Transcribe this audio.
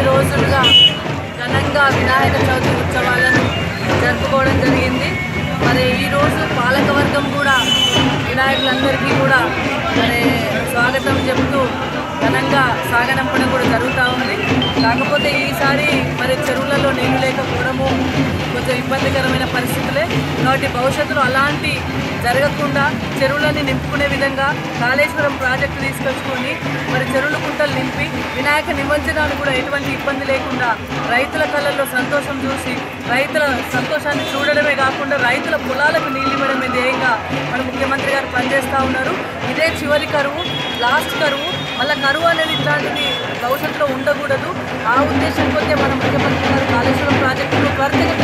రోజులుగా ఘనంగా వినాయక చవితి ఉత్సవాలను జరుపుకోవడం జరిగింది మరి ఈరోజు పాలకవర్గం కూడా వినాయకులందరికీ కూడా మరి స్వాగతం చెబుతూ ఘనంగా సాగనంపడం కూడా జరుగుతూ ఉంది కాకపోతే ఈసారి మరి చెరువులలో నీళ్లు లేకపోవడము కొంచెం ఇబ్బందికరమైన పరిస్థితులే కాబట్టి భవిష్యత్తులో అలాంటి జరగకుండా చెరువులని నింపుకునే విధంగా కాళేశ్వరం ప్రాజెక్టు తీసుకొచ్చుకొని మరి చెరువుల కుంటలు నింపి వినాయక నిమజ్జనాలు కూడా ఎటువంటి ఇబ్బంది లేకుండా రైతుల కళ్ళల్లో సంతోషం చూసి రైతుల సంతోషాన్ని చూడడమే కాకుండా రైతుల పొలాలకు నీళ్ళు ఇవ్వడమే ధ్యేయంగా మన ముఖ్యమంత్రి గారు పనిచేస్తూ ఉన్నారు ఇదే చివరి కరువు లాస్ట్ కరువు మళ్ళీ కరువు అనేది ఇట్లాంటిది భవిష్యత్తులో ఉండకూడదు ఆ ఉద్దేశం కొద్దే మన ముఖ్యమంత్రి గారు కాళేశ్వరం ప్రాజెక్టును త్వరితగతిన